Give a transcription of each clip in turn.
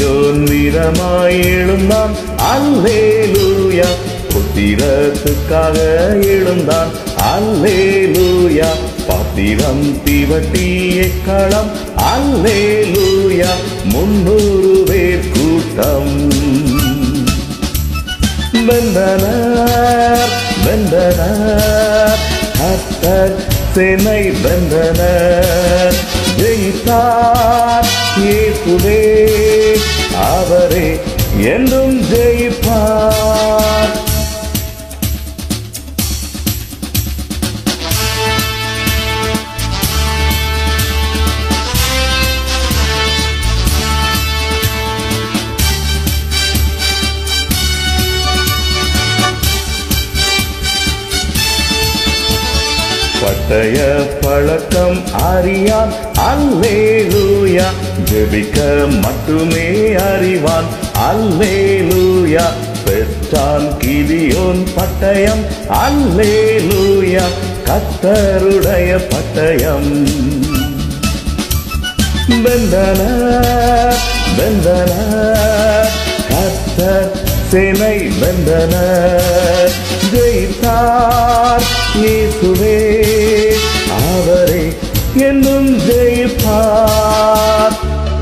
கிதியோன் வீரமாய் எழுந்தான் அல்லேலூயா புத்திரத்துக்காக எழுந்தான் அல்லேலூயா பாத்திரம் தீவட்டியை களம் அல்லேலூயா முன்னூறு பேர் கூட்டம் வெந்தனர் வெந்தனர் கர்த்தர் சேனை வெந்தனர் ஜெயித்தார் இயேசுவே அவரே என்றும் ஜெயிப்பார் பட்டய பழக்கம் அறியான் அல்லேலூயா ஜெபிக்க மட்டுமே அறிவான் அல்லேலூயா பெற்றான் கிதியோன் பட்டயம் அல்லேலூயா கத்தருடைய பட்டயம் வெந்தனர் வெந்தனர் கத்தர் சேனை வெந்தனர் ஜெயித்தார் இயேசுவே அவரே என்னும் ஜெயிப்பார்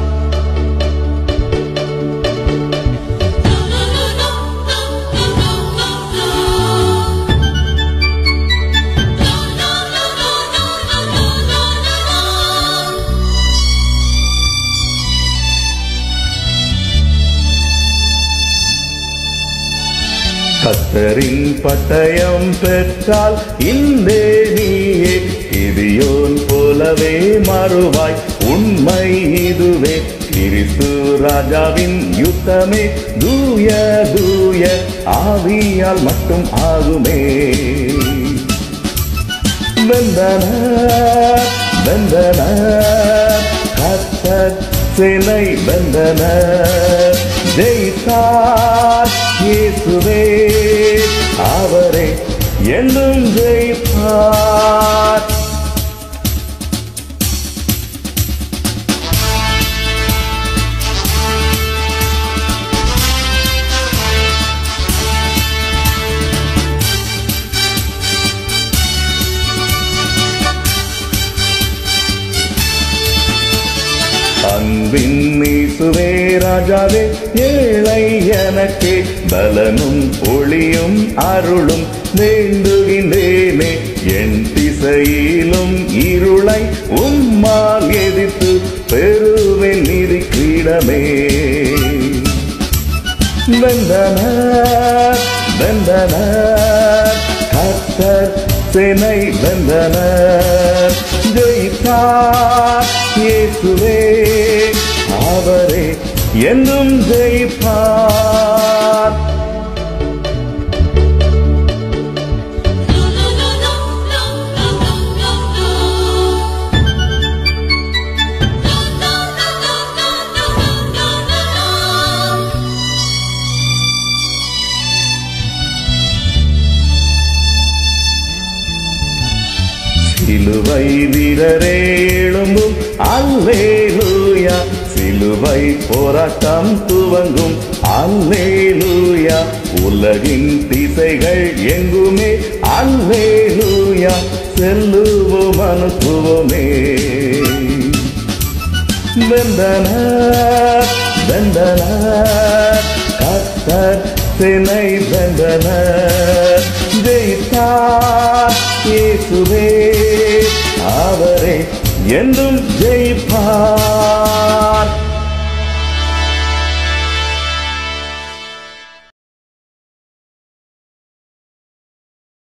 கத்தரின் பட்டயம் பெற்றால் இந்த நீயே கிதியோன் போலவே மாறுவாய் உண்மை இதுவே கிறிஸ்து ராஜாவின் யுத்தமே தூய தூய ஆவியால் மட்டும் ஆகுமே வெந்தனர் வெந்தனர் கத்தர் சேனை வெந்தனர் ஜெயித்தார் இயேசுவே அவரே என்றும் ஜெயிப்பார் அன்பின் நீசுவே ராஜாவே ஏழை எனக்கே பலனும் ஒளியும் அருளும் வேண்டுகின்றேனே என் திசையிலும் இருளை உம்மால் எதிர்த்து பெருவேன் நிதி கிடமே வெந்தனர் வெந்தனர் கத்தர் சேனை வெந்தனர் ஜெயித்தார் இயேசுவே அவரே என்றும் ஜெயிப்பார் சிலுவை வீரரே எழும்பும் அல்லேலூயா சிலுவை போராட்டம் துவங்கும் அல்லேலூயா உலகின் திசைகள் எங்குமே அல்லேலூயா செல்லுவோம் அனுப்புவோமே வெந்தனர் வெந்தனர் கத்தர் சேனை வெந்தனர் ஜெயித்தார் இயேசுவே அவரே என்றும் ஜெயிப்பார்